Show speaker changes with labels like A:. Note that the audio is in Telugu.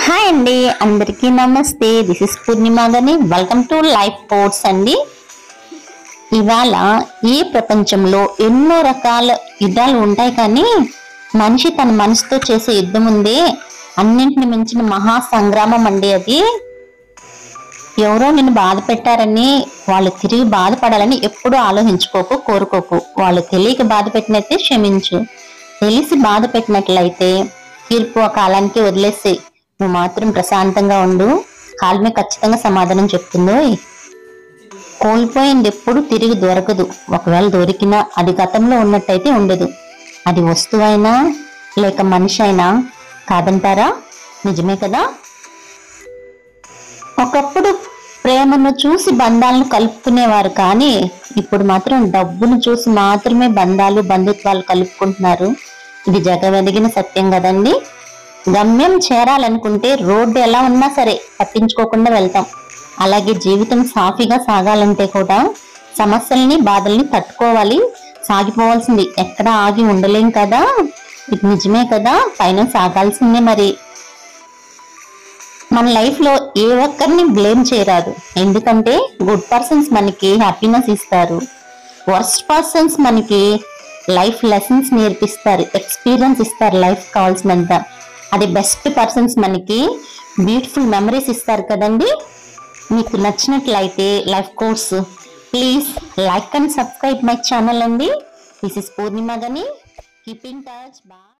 A: హాయ్ అండి అందరికీ నమస్తే దిస్ ఇస్ పూర్ణిమ గని వెల్కమ్ టు లైఫ్ పోర్ట్స్ అండి ఇవాళ ఈ ప్రపంచంలో ఎన్నో రకాల యుద్ధాలు ఉంటాయి కానీ మనిషి తన మనసుతో చేసే యుద్ధం ఉందే అన్నింటిని మించిన మహా సంగ్రామం అండి అది ఎవరో నిన్ను బాధ పెట్టారని వాళ్ళు తిరిగి బాధపడాలని ఎప్పుడూ ఆలోచించుకోకు కోరుకోకు వాళ్ళు తెలియక బాధ పెట్టినట్టే క్షమించు తెలిసి బాధ పెట్టినట్లయితే తీర్పు ఆ కాలానికి వదిలేసి నువ్వు మాత్రం ప్రశాంతంగా ఉండు కాలమే ఖచ్చితంగా సమాధానం చెప్తుందో కోల్పోయింది ఎప్పుడు తిరిగి దొరకదు ఒకవేళ దొరికినా అది గతంలో ఉన్నట్టయితే ఉండదు అది వస్తువైనా లేక మనిషి అయినా కాదంటారా నిజమే కదా ఒకప్పుడు ప్రేమను చూసి బంధాలను కలుపుకునేవారు కానీ ఇప్పుడు మాత్రం డబ్బును చూసి మాత్రమే బంధాలు బంధుత్వాలు కలుపుకుంటున్నారు ఇది జగవెదిగిన సత్యం కదండి గమ్యం చేరాలనుకుంటే రోడ్డు ఎలా ఉన్నా సరే పట్టించుకోకుండా వెళ్తాం అలాగే జీవితం సాఫీగా సాగాలంటే కూడా సమస్యల్ని బాధల్ని తట్టుకోవాలి సాగిపోవాల్సింది ఎక్కడ ఆగి ఉండలేం కదా ఇది నిజమే కదా పైన సాగాల్సిందే మరి మన లైఫ్ లో ఏ ఒక్కరిని బ్లేమ్ చేయరాదు ఎందుకంటే గుడ్ పర్సన్స్ మనకి హ్యాపీనెస్ ఇస్తారు వర్స్ట్ పర్సన్స్ మనకి లైఫ్ లెసన్స్ నేర్పిస్తారు ఎక్స్పీరియన్స్ ఇస్తారు లైఫ్ కావాల్సినంత అది బెస్ట్ పర్సన్స్ మనకి బ్యూటిఫుల్ మెమరీస్ ఇస్తారు కదండి మీకు నచ్చినట్లయితే life course please like and subscribe my channel అండి this is Purnima Gani keeping touch బా